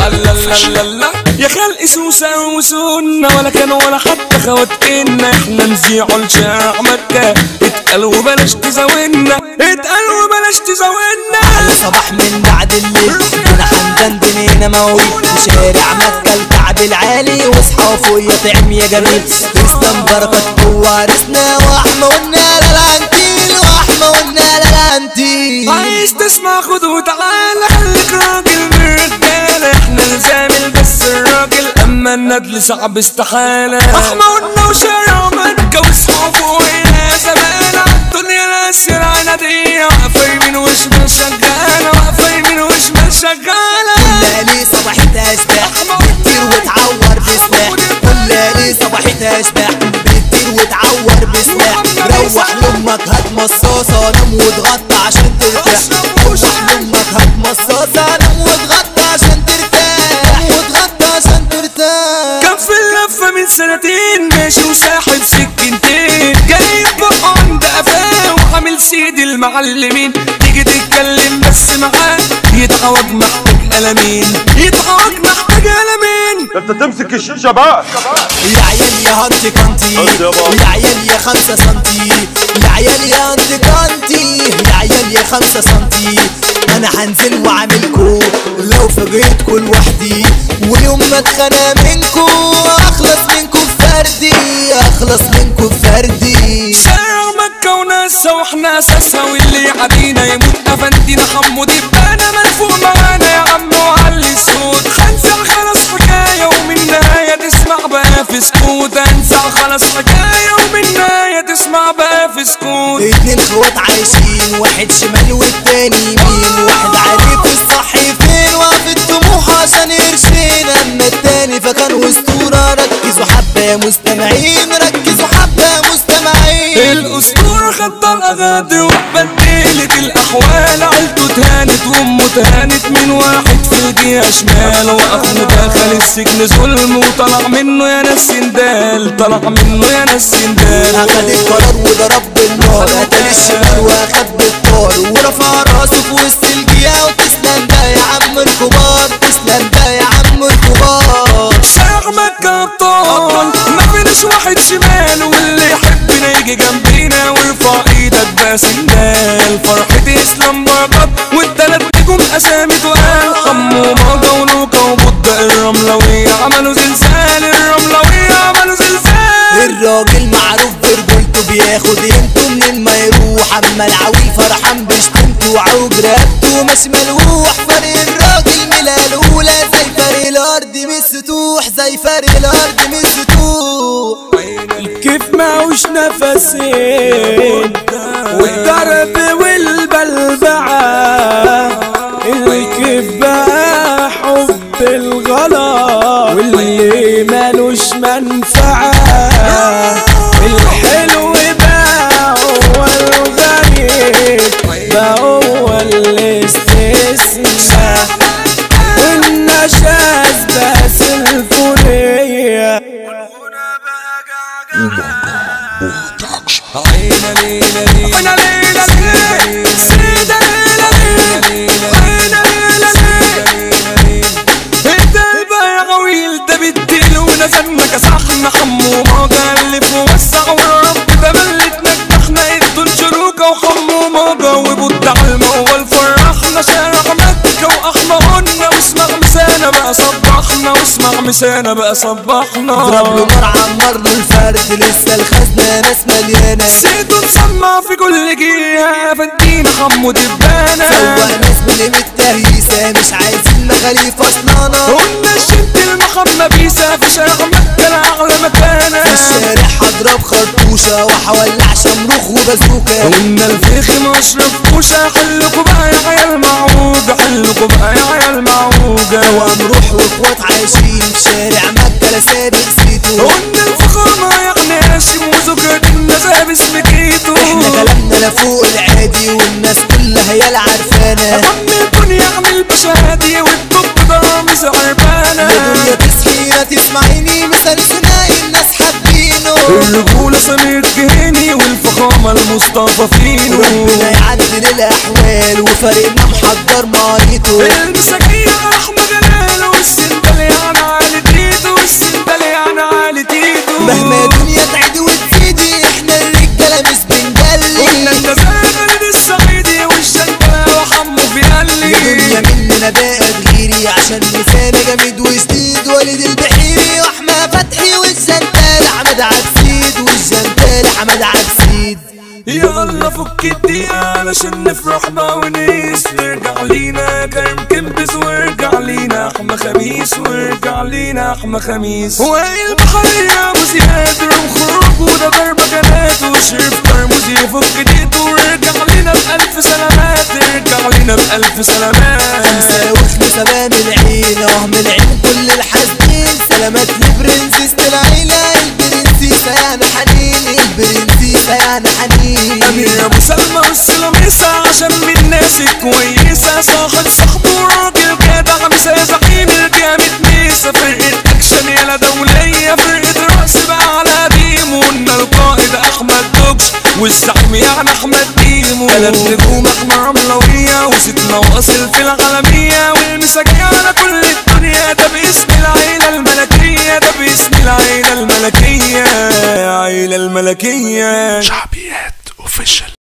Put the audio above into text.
الله الله الله يا خلق سوسة وسنة ولا كان ولا حتى خواتنا احنا نذيعوا لشارع مكة اتقل وبلاش تزاولنا اتقل وبلاش تزاولنا صباح من بعد الليل انا حمدان بنينا موي وشارع مكة الكعب العالي واصحى فوق يا طعم يا جميل اسلام بركة جوا عرسنا واحمى قلنا لا لا انتيل واحمى قلنا لا لا انتيل عايز تسمع خد وتعالى خليك راجل من الرجالة احنا نزامل بس الراجل اما الندل صعب استحالة احنا قلنا وشارع مكة واصحابه ويا زمانة الدنيا الاسر عنادية واقفة يمين وشمال شغالة واقفة يمين وشمال شغالة كلها ليه صباحتها اشباح بتطير وتعور بسلاح كلها ليه صباحتها اشباح بتطير وتعور بسلاح روح لامك هات مصاصة نام واتغطى عشان ترتاح روح لامك هات مصاصة نام واتغطى عشان ترتاح واتغطى عشان ترتاح كان في اللفة من سنتين ماشي وساحب سكينتين جاي بقى عند قفاه وعامل سيد المعلمين تيجي تتكلم بس معاه يتعوج محتاج قلمين يتعوج محتاج قلمين انت تمسك الشيشه بقى يا عيال يا هانتي كانتي هات يا بابا. يا عيال يا خمسة سنتي يا عيال يا هانتي كانتي يا عيال يا خمسة سنتي انا هنزل واعملكو لو فجيتكو لوحدي ويوم ما اتخانق منكو اخلص منكو بفردي اخلص منكو بفردي شارع مكة وناسها واحنا اساسها واللي يعدينا يموت افندينا حمو دي انا مرفوع معانا يا عم وعلي الصوت هنسع خلاص حكاية ومن نهاية تسمع بقى في سكوت هنسع خلاص حكاية ومن نهاية تسمع بقى في سكوت اتنين خوات عايشين واحد شمال والتاني يمين واحد عارف الصح فين واقف الطموح عشان يرشين اما التاني فكان اسطورة ركزوا حبة يا مستمعين ركزوا حبة يا مستمعين الاسطورة خد الاغادر وبدلت الاحوال عيلته تهانت وامه تهانت من واحد في الجهة شمال واخوه دخل السجن ظلم وطلع منه يا ناس سندال طلع منه يا ناس سندال اخد القرار وضرب بالنار قتل الشمال واخد بالطار ورفع راسه في وسط الجياه وتسلم ده يا عم الكبار تسلم ده يا عم الكبار شارع مكة ابطال ما فيناش واحد شمال واللي يحبنا يجي جنبينا ويرفع ايدك ده سندال فرحة اسلام بركات والتلات نجوم اسامي تقال حمو وماجا ولوكا وبودة الرملوية عملوا زلزال الرملوية عملوا زلزال الراجل معروف برجولته بياخد قيمته منين ما يروح اما العويل فرحان بشتمته وعوج رقبته ماشي ملوح فرق الراجل من الاولى زي فرق الارض من السطوح زي فرق الارض من السطوح كيف معوش نفسين والضرب والبلبعة الكيف بقى حب الغلا واللي مالوش منفعة الحلو بقى هو الغريب بقى هو الاستثناء والنشاز بس الفورية عينا ليلة ليلة عينا ليلة ليلة سيدة ليلة ليلة عينا ليلة ليلة انت بقى يا غويل ده بالديل ونزلنا كسحنا حمو ماجا الف ووسع والرب تملت نجحنا ادوا الشروكة وحمو ماجا وبود على المول فرحنا شارع مكة واحنا قلنا واسمع مسانا بقى صبحنا واسمع مسانا بقى صبحنا اضرب له نار عمر له الفرد لسه الخزنة ناس مليانة سيدو مسمع في كل جهة فدينا حمو دبانة سوا ناس من التهيسة مش عايزين مخاليف اصلانة قلنا شد المحمى بيسا في شارع مكة الأعلى مكانة في الشارع هضرب خرطوشة وهولع شمروخ وبازوكا قلنا الفيخ مشرف كوشة حلكوا بقى يا عيال معوجة حلكوا بقى يا عيال معوجة وامروح واخوات عايشين في شارع مكة لا سابق سيتو قلنا الفخامة يعني هاشم وزوجة النزاهة باسم كيتو احنا كلامنا لا فوق العادي والناس كلها يالا عارفانا عم يكون يعمل بشهادي والطب ده رامز عربانة يا دنيا تصحينا تسمعيني مثل ثنائي الناس حابينه الرجولة سمير جهيني والفخامة المصطفى فينو ربنا يعدل الاحوال وفريقنا محضر مانيته المساكية أحمد جلال والسيد البحيري عشان لسانه جامد وجديد وليد البحيري واحمد فتحي والجنتال احمد عبسيد والجنتال احمد عبسيد يلا فك الدقيقة علشان نفرح بقى ونقيس نرجع لينا كرم كبس وارجع لينا احمى خميس وارجع لينا احمى خميس وائل البحرية ابو زياد روم خروج وده ضرب جنات وشرف ترمز يفك ديته وارجع لينا بألف سلامات ارجع لينا بألف سلامات خمسة وخمسة بان العين اه من العين كل الحاسدين سلامات لبرنسيس العيلة البرنسيسة يعني حنين البرنسيسة يعني حنين امير ابو سلمى والسلاميسة عشان من الناس الكويسة صاحب صاحبه راجل جدع مسا زعيم الجامد ميسة فرقة اكشن يلا دولية فرقة رأس بقى على قديم وقلنا القائد احمد دوكش والزعيم يعني احمد ديمو ثلاث نجوم احنا رملوية وستنا واصل في العالمية والمساجية على كل الدنيا ده باسم العيلة الملكية ده باسم العيلة الملكية عيلة الملكية شعبيات اوفيشال